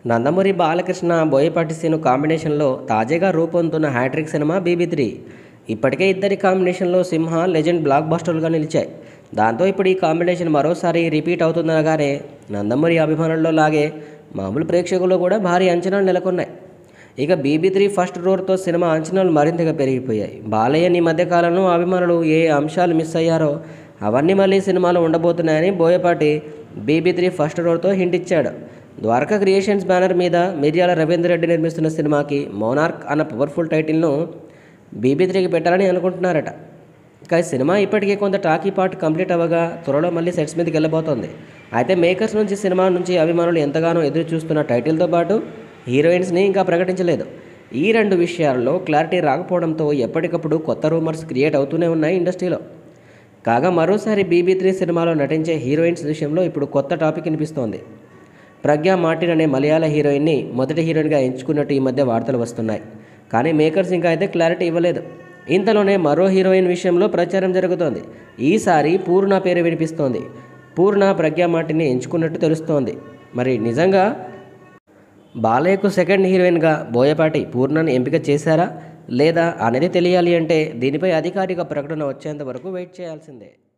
Nandamuri Balakrishna Boyapati scene కాంబినేషన్లో తాజాగా రూపొందుతున్న హ్యాట్రిక్ సినిమా బీబీ త్రీ ఇప్పటికే ఇద్దరి కాంబినేషన్లో సింహ లెజెండ్ బ్లాక్ బస్టర్లుగా నిలిచాయి దాంతో ఇప్పుడు ఈ కాంబినేషన్ మరోసారి రిపీట్ అవుతుందనగానే నందమూరి అభిమానుల్లో లాగే మామూలు ప్రేక్షకుల్లో కూడా భారీ అంచనాలు నెలకొన్నాయి ఇక బీబీ త్రీ ఫస్ట్ రోర్తో సినిమా అంచనాలు మరింతగా పెరిగిపోయాయి బాలయ్యని ఈ మధ్యకాలంలో అభిమానులు ఏ అంశాలు మిస్ అయ్యారో అవన్నీ మళ్ళీ సినిమాలో ఉండబోతున్నాయని బోయపాటి బీబీ త్రీ ఫస్ట్ రోర్తో హింట్ ఇచ్చాడు ద్వారకా క్రియేషన్స్ బ్యానర్ మీద మిర్యాల రవీంద్ర రెడ్డి నిర్మిస్తున్న సినిమాకి మోనార్క్ అన్న పవర్ఫుల్ టైటిల్ను బీబీ త్రీకి పెట్టాలని అనుకుంటున్నారట ఇక ఈ సినిమా ఇప్పటికే కొంత టాకీ పార్ట్ కంప్లీట్ అవ్వగా త్వరలో మళ్ళీ సెట్స్ మీదకి వెళ్ళబోతోంది అయితే మేకర్స్ నుంచి సినిమా నుంచి అభిమానులు ఎంతగానో ఎదురు చూస్తున్న టైటిల్తో పాటు హీరోయిన్స్ని ఇంకా ప్రకటించలేదు ఈ రెండు విషయాల్లో క్లారిటీ రాకపోవడంతో ఎప్పటికప్పుడు కొత్త రూమర్స్ క్రియేట్ అవుతూనే ఉన్నాయి ఇండస్ట్రీలో కాగా మరోసారి బీబీ త్రీ సినిమాలో నటించే హీరోయిన్స్ విషయంలో ఇప్పుడు కొత్త టాపిక్ వినిపిస్తోంది ప్రజ్ఞా మార్టిన్ అనే మలయాళ హీరోయిన్ని మొదటి హీరోయిన్గా ఎంచుకున్నట్టు ఈ మధ్య వార్తలు వస్తున్నాయి కానీ మేకర్స్ ఇంకా అయితే క్లారిటీ ఇవ్వలేదు ఇంతలోనే మరో హీరోయిన్ విషయంలో ప్రచారం జరుగుతోంది ఈసారి పూర్ణ పేరు వినిపిస్తోంది పూర్ణ ప్రజ్ఞా మార్టిన్ని ఎంచుకున్నట్టు తెలుస్తోంది మరి నిజంగా బాలయ్యకు సెకండ్ హీరోయిన్గా బోయపాటి పూర్ణను ఎంపిక చేశారా లేదా అనేది తెలియాలి అంటే దీనిపై అధికారిక ప్రకటన వచ్చేంత వరకు వెయిట్ చేయాల్సిందే